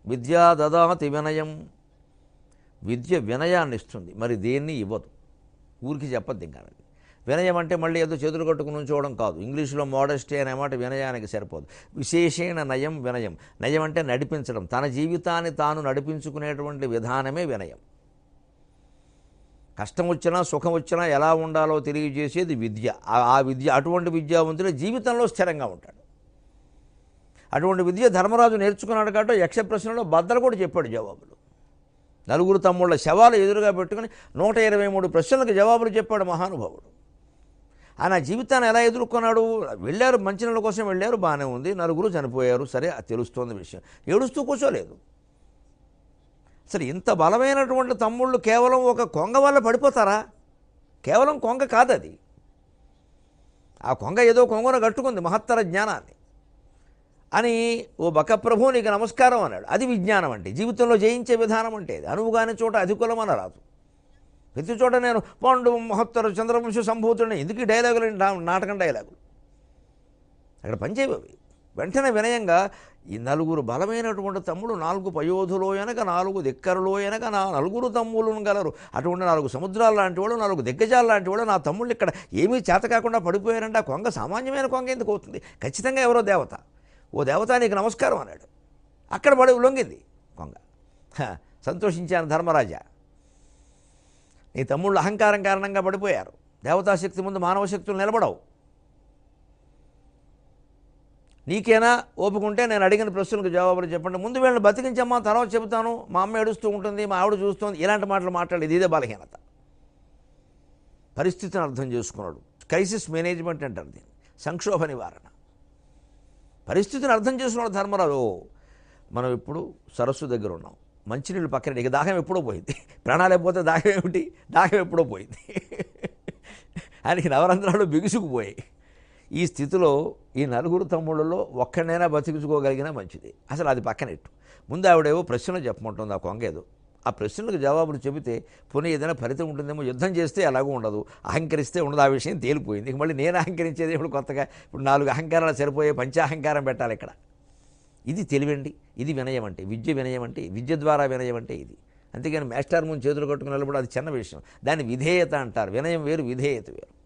విద్యా దదాతి వినయం విద్య వినయాన్ని ఇస్తుంది మరి దేన్ని ఇవ్వదు ఊరికి చెప్పద్దు ఇంకా అది. వినయం అంటే మళ్ళీ ఏదో చేతులు కట్టుకుని ఉంచోవడం కాదు ఇంగ్లీష్లో మోడెస్టీ అనే మాట వినయానికి సరిపోదు విశేషణ నయం వినయం నయం అంటే నడిపించడం తన జీవితాన్ని తాను నడిపించుకునేటువంటి విధానమే వినయం కష్టం వచ్చినా సుఖం వచ్చినా ఎలా ఉండాలో తెలియజేసేది విద్య ఆ- ఆ విద్య అటువంటి విద్యావంతుడు జీవితంలో స్థిరంగా ఉంటాడు అటువంటి విద్య ధర్మరాజు నేర్చుకున్నాడు కాబట్టి యక్ష ప్రశ్నలో బద్దలు కూడా చెప్పాడు జవాబులు నలుగురు తమ్ముళ్ళ శవాలు ఎదురుగా పెట్టుకుని నూట ఇరవై మూడు ప్రశ్నలకు జవాబులు చెప్పాడు మహానుభావుడు ఆయన ఆ జీవితాన్ని ఎలా ఎదుర్కొన్నాడు వెళ్ళారు మంచినీళ్ళ కోసం వెళ్ళారు బాగానే ఉంది నలుగురు చనిపోయారు సరే అది తెలుస్తోంది విషయం ఏడుస్తూ కూర్చోలేదు అసలు ఇంత బలమైనటువంటి తమ్ముళ్ళు కేవలం ఒక కొంగ వల్ల పడిపోతారా కేవలం కొంగ కాదు అది ఆ కొంగ ఏదో కొంగను కట్టుకుంది మహత్తర జ్ఞానాన్ని అని ఓ బకప్రభు నీకు నమస్కారం అన్నాడు అది విజ్ఞానం అంటే జీవితంలో జయించే విధానం అంటే అది అనువుగానే చోట అధికులం అనరాదు ప్రతి చోట నేను పాండు మహత్తర చంద్రవంశ సంభూతుడిని ఎందుకు ఈ డైలాగులు నా- నాటకం డైలాగులు అక్కడ పనిచేయవు అవి వెంటనే వినయంగా ఈ నలుగురు బలమైనటువంటి తమ్ముడు నాలుగు పయోధులో వెనక నాలుగు దిక్కరులో వెనక నా నలుగురు తమ్ములను గలరు అటువంటి నాలుగు సముద్రాలు లాంటి వాడు నాలుగు దిగ్గజాలు లాంటి వాడు నా తమ్ముళ్ళు ఇక్కడ ఏమీ చేత కాకుండా పడిపోయారంటే ఆ కొంగ సామాన్యమైన కొంగ ఎందుకు అవుతుంది ఖచ్చితంగా ఎవరో దేవత ఓ దేవత నీకు నమస్కారం అన్నాడు అక్కడ పడి లొంగింది కొంగ హ, సంతోషించాను ధర్మరాజా నీ తమ్ముళ్ళు అహంకారం కారణంగా పడిపోయారు దేవతాశక్తి ముందు మానవ శక్తులు నిలబడవు నీకేనా ఓపుకుంటే నేను అడిగిన ప్రశ్నలకు జవాబులు చెప్పండి ముందు వీళ్ళని బతికించమ్మా తర్వాత చెబుతాను మా అమ్మ ఏడుస్తూ ఉంటుంది మా ఆవిడ చూస్తుంది ఇలాంటి మాటలు మాట్లాడేది ఇదే బలహీనత పరిస్థితిని అర్థం చేసుకున్నాడు క్రైసిస్ మేనేజ్మెంట్ అంటారు దీన్ని సంక్షోభ నివారణ పరిస్థితిని అర్థం చేసుకున్నాడు ధర్మరాజు ఓ, మనం ఇప్పుడు సరస్సు దగ్గర ఉన్నాం మంచినీళ్ళు పక్కన ఇక దాహం ఎప్పుడో పోయింది ప్రాణాలు అయిపోతే దాహం ఏమిటి దాహం ఎప్పుడో పోయింది ఆయనకి నవరంధ్రాలు బిగుసుకుపోయాయి ఈ స్థితిలో ఈ నలుగురు తమ్ముళ్ళలో ఒక్కడైనా బతికించుకోగలిగినా మంచిది అసలు అది పక్కనెట్టు ముందు ఆవిడేవో ప్రశ్నలు చెప్పమంటుంది ఆ కొంగేదో ఆ ప్రశ్నలకు జవాబులు చెబితే పోనీ ఏదైనా ఫలితం ఉంటుందేమో యుద్ధం చేస్తే ఎలాగో ఉండదు అహంకరిస్తే ఉండదు ఆ విషయం తేలిపోయింది ఇక మళ్ళీ నేను అహంకరించేది ఇప్పుడు కొత్తగా ఇప్పుడు నాలుగు అహంకారాలు సరిపోయే పంచాహంకారం పెట్టాలి ఇక్కడ ఇది తెలివండి ఇది వినయం అంటే విద్య వినయం అంటే విద్య ద్వారా వినయం అంటే ఇది అంతేగాని మాస్టర్ ముందు చేతులు కట్టుకుని నిలబడి అది చిన్న విషయం దాన్ని విధేయత అంటారు వినయం వేరు విధేయత వేరు